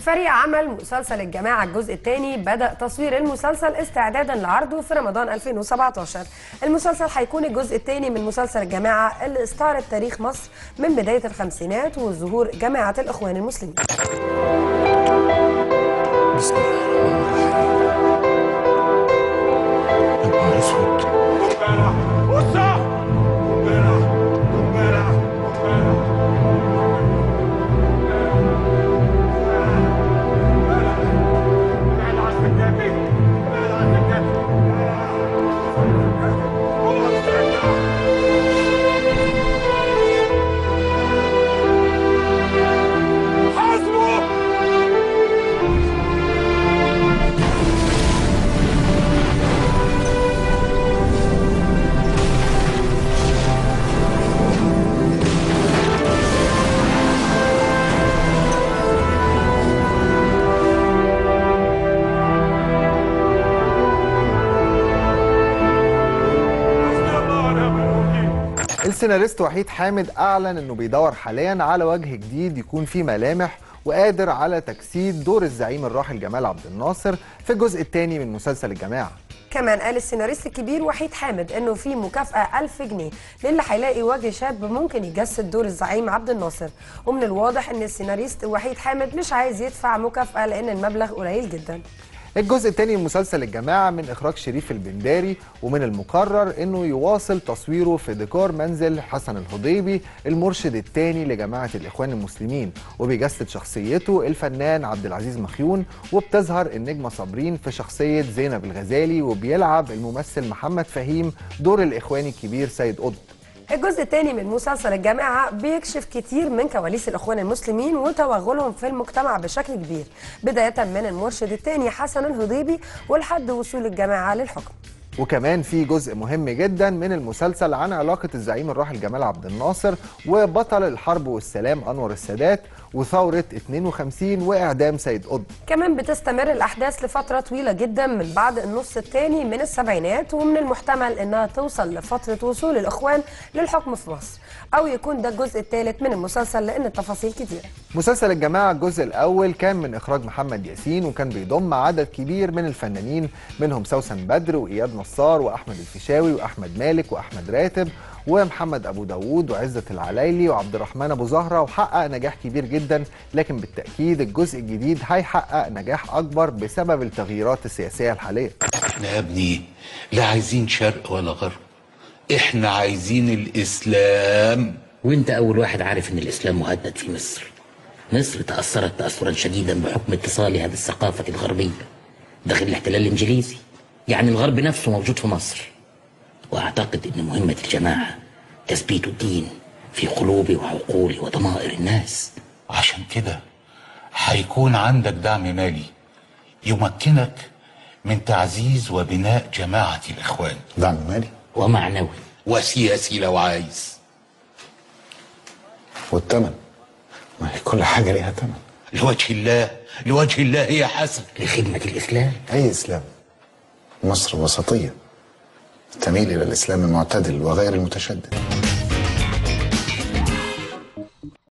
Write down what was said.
فريق عمل مسلسل الجماعة الجزء الثاني بدأ تصوير المسلسل استعدادا لعرضه في رمضان 2017 المسلسل هيكون الجزء الثاني من مسلسل الجماعة اللي استعرض تاريخ مصر من بداية الخمسينات وظهور جماعة الإخوان المسلمين بسم الله الرحمن الرحيم نهار اسود السيناريست وحيد حامد اعلن انه بيدور حاليا على وجه جديد يكون فيه ملامح وقادر على تجسيد دور الزعيم الراحل جمال عبد الناصر في الجزء الثاني من مسلسل الجماعه كمان قال السيناريست الكبير وحيد حامد انه في مكافأة 1000 جنيه للي هيلاقي وجه شاب ممكن يجسد دور الزعيم عبد الناصر ومن الواضح ان السيناريست وحيد حامد مش عايز يدفع مكافأة لان المبلغ قليل جدا الجزء الثاني من مسلسل الجماعة من إخراج شريف البنداري ومن المقرر أنه يواصل تصويره في ديكور منزل حسن الهضيبي المرشد الثاني لجماعة الإخوان المسلمين وبيجسد شخصيته الفنان عبد العزيز مخيون وبتظهر النجمة صابرين في شخصية زينب الغزالي وبيلعب الممثل محمد فهيم دور الإخواني الكبير سيد قطب الجزء الثاني من مسلسل الجامعة بيكشف كتير من كواليس الإخوان المسلمين وتوغلهم في المجتمع بشكل كبير بداية من المرشد الثاني حسن الهضيبي ولحد وصول الجماعة للحكم وكمان في جزء مهم جدا من المسلسل عن علاقة الزعيم الراحل جمال عبد الناصر وبطل الحرب والسلام أنور السادات وثورة 52 وإعدام سيد قطب كمان بتستمر الأحداث لفترة طويلة جدا من بعد النص الثاني من السبعينات ومن المحتمل إنها توصل لفترة وصول الإخوان للحكم في مصر أو يكون ده الجزء الثالث من المسلسل لأن التفاصيل كتيرة مسلسل الجماعة الجزء الأول كان من إخراج محمد ياسين وكان بيضم عدد كبير من الفنانين منهم سوسن بدر وإياد نصار وأحمد الفيشاوي وأحمد مالك وأحمد راتب ومحمد أبو داوود وعزة العلايلي وعبد الرحمن أبو زهرة وحقق نجاح كبير جدا لكن بالتأكيد الجزء الجديد هيحقق نجاح أكبر بسبب التغييرات السياسية الحالية احنا يا ابني لا عايزين شرق ولا غرب احنا عايزين الاسلام وانت اول واحد عارف ان الاسلام مهدد في مصر مصر تاثرت تاثرا شديدا بحكم اتصالها بالثقافه الغربيه داخل الاحتلال الانجليزي يعني الغرب نفسه موجود في مصر واعتقد ان مهمه الجماعه تثبيت الدين في قلوب وعقول وضمائر الناس عشان كده هيكون عندك دعم مالي يمكنك من تعزيز وبناء جماعة الإخوان دعم مالي ومعنوي وسياسي لو عايز والثمن ما هي كل حاجه ليها ثمن لوجه الله لوجه الله يا حسن لخدمه الاسلام اي اسلام مصر وسطيه تميل الى الاسلام المعتدل وغير المتشدد